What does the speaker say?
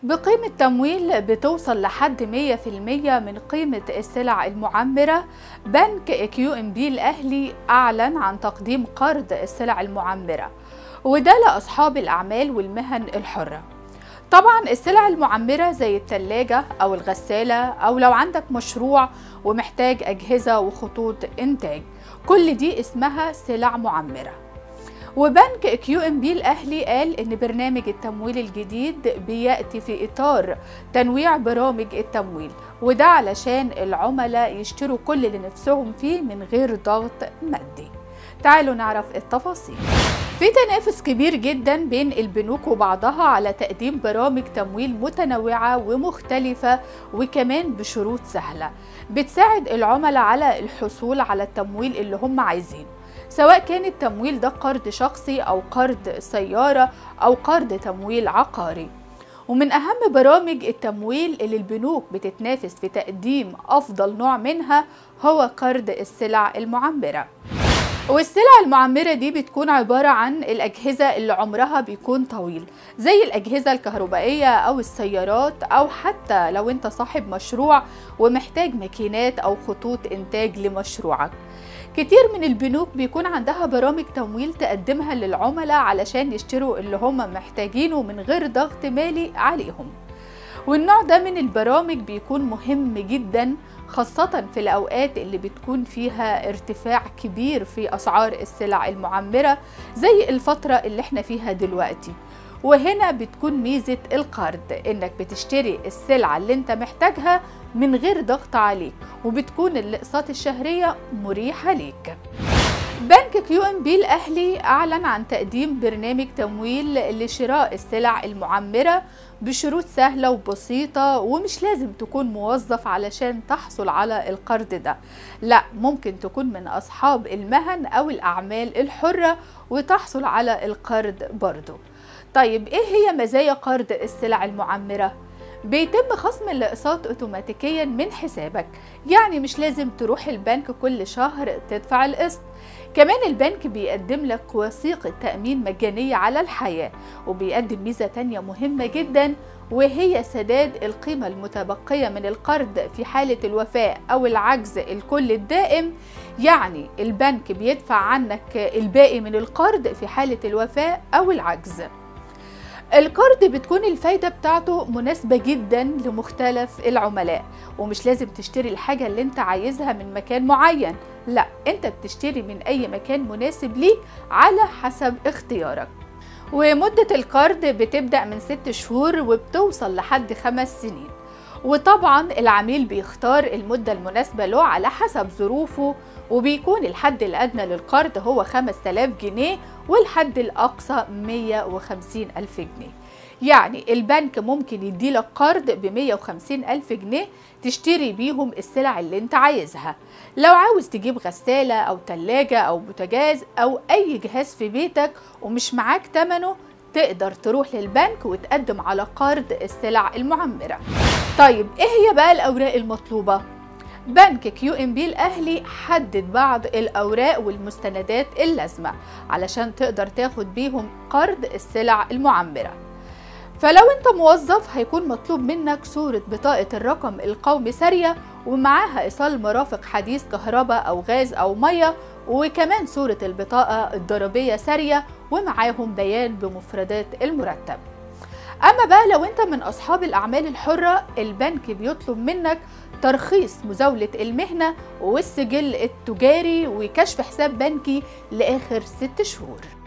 بقيمة تمويل بتوصل لحد 100% من قيمة السلع المعمرة بنك كيو ام بي الأهلي أعلن عن تقديم قرض السلع المعمرة وده لأصحاب الأعمال والمهن الحرة طبعا السلع المعمرة زي التلاجة أو الغسالة أو لو عندك مشروع ومحتاج أجهزة وخطوط إنتاج كل دي اسمها سلع معمره وبنك كيو ام بي الاهلي قال ان برنامج التمويل الجديد بياتي في اطار تنويع برامج التمويل وده علشان العملاء يشتروا كل اللي نفسهم فيه من غير ضغط مادي تعالوا نعرف التفاصيل في تنافس كبير جدا بين البنوك وبعضها على تقديم برامج تمويل متنوعة ومختلفة وكمان بشروط سهلة بتساعد العملاء على الحصول على التمويل اللي هم عايزينه سواء كان التمويل ده قرض شخصي أو قرض سيارة أو قرض تمويل عقاري ومن أهم برامج التمويل اللي البنوك بتتنافس في تقديم أفضل نوع منها هو قرض السلع المعمرة والسلع المعمرة دي بتكون عبارة عن الأجهزة اللي عمرها بيكون طويل زي الأجهزة الكهربائية أو السيارات أو حتى لو أنت صاحب مشروع ومحتاج ماكينات أو خطوط إنتاج لمشروعك كتير من البنوك بيكون عندها برامج تمويل تقدمها للعملاء علشان يشتروا اللي هم محتاجينه من غير ضغط مالي عليهم والنوع ده من البرامج بيكون مهم جدا خاصة في الأوقات اللي بتكون فيها ارتفاع كبير في أسعار السلع المعمرة زي الفترة اللي احنا فيها دلوقتي وهنا بتكون ميزة القرض انك بتشتري السلعة اللي انت محتاجها من غير ضغط عليك وبتكون الاقساط الشهرية مريحة ليك بنك كيو ام بي الاهلي اعلن عن تقديم برنامج تمويل لشراء السلع المعمره بشروط سهله وبسيطه ومش لازم تكون موظف علشان تحصل على القرض ده لا ممكن تكون من اصحاب المهن او الاعمال الحره وتحصل على القرض برضه طيب ايه هي مزايا قرض السلع المعمره بيتم خصم الاقساط اوتوماتيكيا من حسابك يعني مش لازم تروح البنك كل شهر تدفع القسط كمان البنك بيقدم لك وثيقة تأمين مجانية على الحياة وبيقدم ميزة تانية مهمة جدا وهي سداد القيمة المتبقية من القرض في حالة الوفاة أو العجز الكل الدائم يعني البنك بيدفع عنك الباقي من القرض في حالة الوفاة أو العجز القرض بتكون الفايدة بتاعته مناسبة جدا لمختلف العملاء ومش لازم تشتري الحاجة اللي انت عايزها من مكان معين لا انت بتشتري من اي مكان مناسب ليك على حسب اختيارك ومدة القرض بتبدأ من ست شهور وبتوصل لحد خمس سنين وطبعا العميل بيختار المدة المناسبة له على حسب ظروفه وبيكون الحد الأدنى للقرض هو 5000 جنيه والحد الأقصى 150 ألف جنيه يعني البنك ممكن يديلك قرض ب 150 ألف جنيه تشتري بيهم السلع اللي انت عايزها لو عاوز تجيب غسالة أو تلاجة أو بوتاجاز أو أي جهاز في بيتك ومش معاك تمنه تقدر تروح للبنك وتقدم على قرض السلع المعمرة طيب ايه هي بقى الأوراق المطلوبة؟ بنك كيو ام بي الاهلي حدد بعض الاوراق والمستندات اللازمه علشان تقدر تاخد بيهم قرض السلع المعمره فلو انت موظف هيكون مطلوب منك صورة بطاقة الرقم القومي سارية ومعاها إيصال مرافق حديث كهرباء أو غاز أو مية وكمان صورة البطاقة الضريبية سارية ومعاهم بيان بمفردات المرتب أما بقى لو أنت من أصحاب الأعمال الحرة البنك بيطلب منك ترخيص مزاولة المهنة والسجل التجاري وكشف حساب بنكي لآخر ست شهور